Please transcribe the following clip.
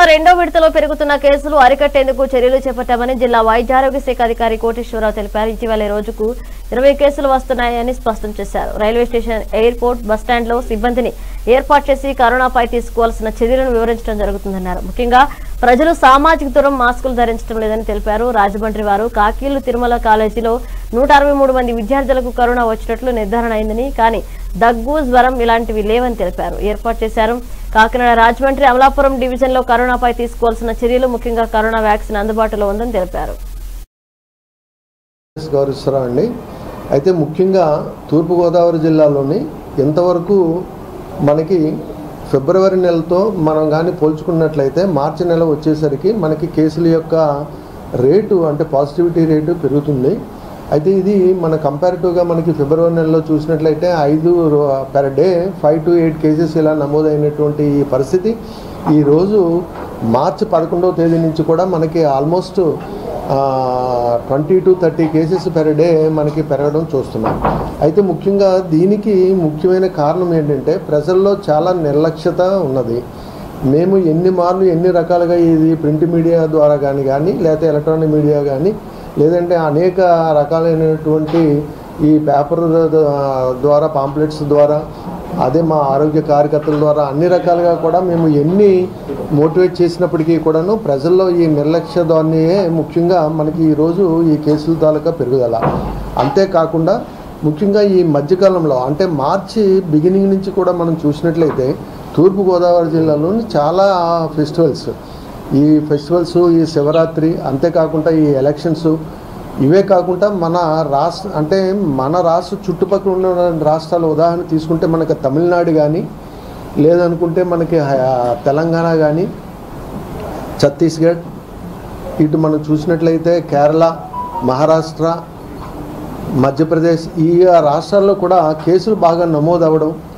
రెండో విడతలో పెరుగుతున్న కేసులు అరికట్టేందుకు చర్యలు చేపట్టామని జిల్లా వైద్య ఆరోగ్య శాఖ అధికారి కోటేశ్వరరావు తెలిపారు ఇటీవల ఈ రోజుకు ఇరవై కేసులు వస్తున్నాయని స్పష్టం చేశారు రైల్వే స్టేషన్ ఎయిర్పోర్ట్ బస్టాండ్ లో సిబ్బందిని ఏర్పాటు చేసి కరోనాపై తీసుకోవాల్సిన చర్యలను వివరించడం జరుగుతుందన్నారు ముఖ్యంగా ప్రజలు సామాజిక దూరం మాస్కులు ధరించడం లేదని తెలిపారు రాజమండ్రి వారు కాకీలు తిరుమల కాలేజీలో నూట అరవై మూడు మంది విద్యార్థులకు కరోనా వచ్చినట్లు నిర్ధారణ అయిందని కానీ దగ్గు జ్వరం ఇలాంటివి లేవని తెలిపారు ఏర్పాటు చేశారు కాకినాడ రాజమండ్రి అమలాపురం డివిజన్ లో కరోనాపై తీసుకోవాల్సిన చర్యలు ముఖ్యంగా కరోనా వ్యాక్సిన్ అందుబాటులో ఉందని తెలిపారు ఎస్ గౌరవిస్తున్నాం అండి అయితే ముఖ్యంగా తూర్పుగోదావరి జిల్లాలోని ఎంతవరకు మనకి ఫిబ్రవరి నెలతో మనం కానీ పోల్చుకున్నట్లయితే మార్చి నెల వచ్చేసరికి మనకి కేసుల యొక్క రేటు అంటే పాజిటివిటీ రేటు పెరుగుతుంది అయితే ఇది మన కంపారిటివ్గా మనకి ఫిబ్రవరి నెలలో చూసినట్లయితే ఐదు per day five to eight cases ఇలా నమోదైనటువంటి ఈ పరిస్థితి ఈరోజు మార్చి పదకొండవ తేదీ నుంచి కూడా మనకి almost twenty to thirty cases per day మనకి పెరగడం చూస్తున్నాం అయితే ముఖ్యంగా దీనికి ముఖ్యమైన కారణం ఏంటంటే ప్రజల్లో చాలా నిర్లక్ష్యత ఉన్నది మేము ఎన్ని మార్లు ఎన్ని రకాలుగా ఇది ప్రింట్ మీడియా ద్వారా కానీ కానీ లేకపోతే ఎలక్ట్రానిక్ మీడియా కానీ లేదంటే అనేక రకాలైనటువంటి ఈ పేపర్ ద్వారా పాంప్లెట్స్ ద్వారా అదే మా ఆరోగ్య కార్యకర్తల ద్వారా అన్ని రకాలుగా కూడా మేము ఎన్ని మోటివేట్ చేసినప్పటికీ కూడాను ప్రజల్లో ఈ నిర్లక్ష్య ధోరణియే ముఖ్యంగా మనకి ఈరోజు ఈ కేసుల తాలూకా పెరుగుదల అంతేకాకుండా ముఖ్యంగా ఈ మధ్యకాలంలో అంటే మార్చి బిగినింగ్ నుంచి కూడా మనం చూసినట్లయితే తూర్పుగోదావరి జిల్లాలోని చాలా ఫెస్టివల్స్ ఈ ఫెస్టివల్స్ ఈ శివరాత్రి అంతేకాకుండా ఈ ఎలక్షన్స్ ఇవే కాకుండా మన రాష్ట్ర అంటే మన రాష్ట్ర చుట్టుపక్కల ఉన్న రాష్ట్రాల ఉదాహరణ తీసుకుంటే మనకి తమిళనాడు కానీ లేదనుకుంటే మనకి హ- తెలంగాణ కానీ ఛత్తీస్గఢ్ ఇటు మనం చూసినట్లయితే కేరళ మహారాష్ట్ర మధ్యప్రదేశ్ ఈ రాష్ట్రాల్లో కూడా కేసులు బాగా నమోదవడం